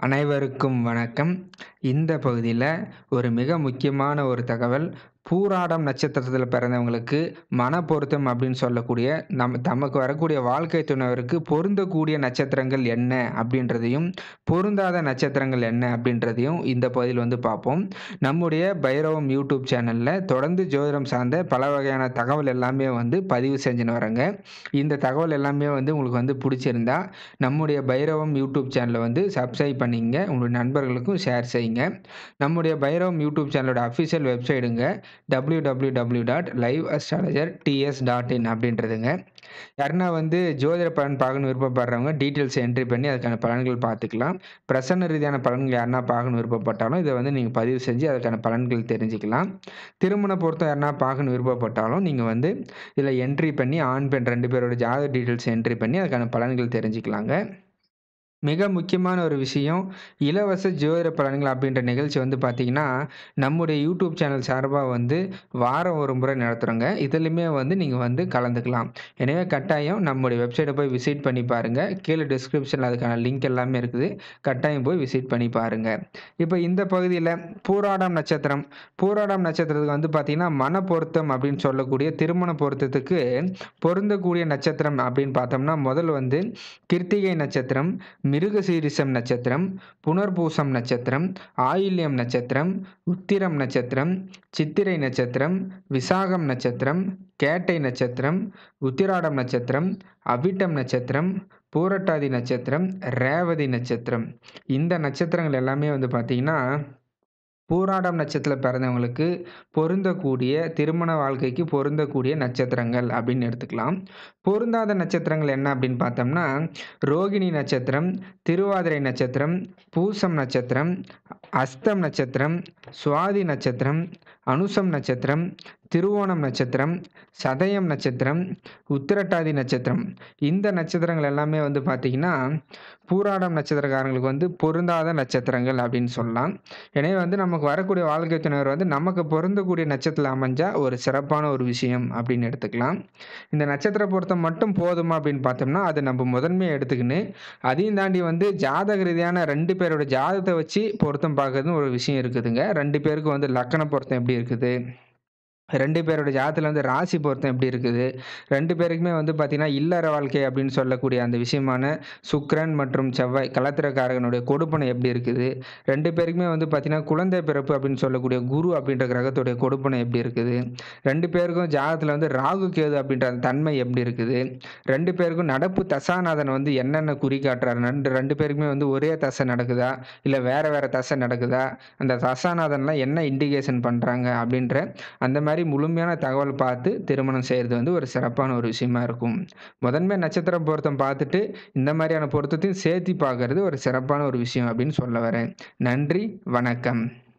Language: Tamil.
அனைவருக்கும் வணக்கம் இந்த பகுதியில் ஒரு மிக முக்கியமான ஒரு தகவல் பூராடம் நட்சத்திரத்தில் பிறந்தவங்களுக்கு மன பொருத்தம் அப்படின்னு சொல்லக்கூடிய நம் தமக்கு வரக்கூடிய வாழ்க்கை துணைவருக்கு பொருந்தக்கூடிய நட்சத்திரங்கள் என்ன அப்படின்றதையும் பொருந்தாத நட்சத்திரங்கள் என்ன அப்படின்றதையும் இந்த பகுதியில் வந்து பார்ப்போம் நம்முடைய பைரவம் யூடியூப் சேனலில் தொடர்ந்து ஜோதிடம் சார்ந்த பல வகையான தகவல் எல்லாமே வந்து பதிவு செஞ்சுன்னு வரேங்க இந்த தகவல் எல்லாமே வந்து உங்களுக்கு வந்து பிடிச்சிருந்தா நம்முடைய பைரவம் யூடியூப் சேனலை வந்து சப்ஸ்கிரைப் பண்ணிங்க உங்களுடைய நண்பர்களுக்கும் ஷேர் செய்யுங்க நம்முடைய பைரவம் யூடியூப் சேனலோட அஃபிஷியல் வெப்சைட்டுங்க W W W dot live astrologer TS dot in அப்படின்றதுங்க யாருன்னா வந்து ஜோதிட பலன் பார்க்கணும் விருப்பப்படுறவங்க டீட்டெயில்ஸ் என்ட்ரி பண்ணி அதுக்கான பலன்கள் பார்த்துக்கலாம் பிரசன்ன ரீதியான பலன்கள் யாருன்னா பார்க்கணும் விருப்பப்பட்டாலும் இதை வந்து நீங்கள் பதிவு செஞ்சு அதுக்கான பலன்கள் தெரிஞ்சுக்கலாம் திருமண பொருத்தம் யாருன்னா பார்க்கணும் விருப்பப்பட்டாலும் நீங்கள் வந்து இதில் என்ட்ரி பண்ணி ஆண் பெண் ரெண்டு பேரோட ஜாதக டீட்டெயில்ஸ் என்ட்ரி பண்ணி அதுக்கான பலன்கள் தெரிஞ்சுக்கலாங்க மிக முக்கியமான ஒரு விஷயம் இலவச ஜோதிட பலன்கள் அப்படின்ற நிகழ்ச்சி வந்து பார்த்திங்கன்னா நம்முடைய யூடியூப் சேனல் சார்பாக வந்து வாரம் ஒரு முறை நடத்துகிறோங்க இதுலையுமே வந்து நீங்கள் வந்து கலந்துக்கலாம் எனவே கட்டாயம் நம்முடைய வெப்சைட்டை போய் விசிட் பண்ணி பாருங்கள் கீழே டிஸ்கிரிப்ஷனில் அதுக்கான லிங்க் எல்லாமே இருக்குது கட்டாயம் போய் விசிட் பண்ணி பாருங்கள் இப்போ இந்த பகுதியில் பூராடம் நட்சத்திரம் பூராடம் நட்சத்திரத்துக்கு வந்து பார்த்திங்கன்னா மன பொருத்தம் அப்படின்னு சொல்லக்கூடிய திருமண பொருத்தத்துக்கு பொருந்தக்கூடிய நட்சத்திரம் அப்படின்னு பார்த்தோம்னா முதல் வந்து கிருத்திகை நட்சத்திரம் மிருகசீரிசம் நட்சத்திரம் புனர்பூசம் நட்சத்திரம் ஆயில்யம் நட்சத்திரம் உத்திரம் நட்சத்திரம் சித்திரை நட்சத்திரம் விசாகம் நட்சத்திரம் கேட்டை நட்சத்திரம் உத்திராடம் நட்சத்திரம் அவிட்டம் நட்சத்திரம் பூரட்டாதி நட்சத்திரம் ரேவதி நட்சத்திரம் இந்த நட்சத்திரங்கள் எல்லாமே வந்து பார்த்திங்கன்னா பூராடம் நட்சத்திரத்தில் பிறந்தவங்களுக்கு பொருந்தக்கூடிய திருமண வாழ்க்கைக்கு பொருந்தக்கூடிய நட்சத்திரங்கள் அப்படின்னு எடுத்துக்கலாம் பொருந்தாத நட்சத்திரங்கள் என்ன அப்படின்னு பார்த்தோம்னா ரோகிணி நட்சத்திரம் திருவாதிரை நட்சத்திரம் பூசம் நட்சத்திரம் அஸ்தம் நட்சத்திரம் சுவாதி நட்சத்திரம் அனுசம் நட்சத்திரம் திருவோணம் நட்சத்திரம் சதயம் நட்சத்திரம் உத்திரட்டாதி நட்சத்திரம் இந்த நட்சத்திரங்கள் எல்லாமே வந்து பார்த்திங்கன்னா பூராடம் நட்சத்திரக்காரங்களுக்கு வந்து பொருந்தாத நட்சத்திரங்கள் அப்படின்னு சொல்லலாம் எனவே வந்து நமக்கு வரக்கூடிய வாழ்க்கை துணைவர் வந்து நமக்கு பொருந்தக்கூடிய நட்சத்திரம் அமைஞ்சால் ஒரு சிறப்பான ஒரு விஷயம் அப்படின்னு எடுத்துக்கலாம் இந்த நட்சத்திர பொருத்தம் மட்டும் போதுமா அப்படின்னு பார்த்தோம்னா அது நம்ம முதன்மையை எடுத்துக்கின்னு அதையும் தாண்டி வந்து ஜாதக ரீதியான ரெண்டு பேரோட ஜாதகத்தை வச்சு பொருத்தம் பார்க்கறதுன்னு ஒரு விஷயம் இருக்குதுங்க ரெண்டு பேருக்கு வந்து லக்கண பொருத்தம் எப்படி இருக்குது ரெண்டு பேரோட ஜாதத்தில் வந்து ராசி பொருத்தம் எப்படி இருக்குது ரெண்டு பேருக்குமே வந்து பார்த்திங்கன்னா இல்லற வாழ்க்கை அப்படின்னு சொல்லக்கூடிய அந்த விஷயமான சுக்ரன் மற்றும் செவ்வாய் கலத்திரக்காரகனுடைய கொடுப்பனை எப்படி இருக்குது ரெண்டு பேருக்குமே வந்து பார்த்திங்கன்னா குழந்தை பிறப்பு அப்படின்னு சொல்லக்கூடிய குரு அப்படின்ற கிரகத்துடைய கொடுப்பனை எப்படி இருக்குது ரெண்டு பேருக்கும் ஜாதத்தில் வந்து ராகு கேது அப்படின்ற அந்த தன்மை எப்படி இருக்குது ரெண்டு பேருக்கும் நடப்பு தசாநாதன் வந்து என்னென்ன குறி காட்டுறாரு ரெண்டு ரெண்டு பேருக்குமே வந்து ஒரே தசை நடக்குதா இல்லை வேறு வேறு தசை நடக்குதா அந்த தசாநாதன்லாம் என்ன இண்டிகேஷன் பண்ணுறாங்க அப்படின்ற அந்த மாதிரி முழுமையான தகவல் பார்த்து திருமணம் செய்கிறது வந்து ஒரு சிறப்பான ஒரு விஷயமா இருக்கும் முதன்மை நட்சத்திர பொருத்தம் பார்த்துட்டு இந்த மாதிரியான பொருத்தத்தையும் சேர்த்து பார்க்கறது ஒரு சிறப்பான ஒரு விஷயம் அப்படின்னு சொல்ல வரேன் நன்றி வணக்கம்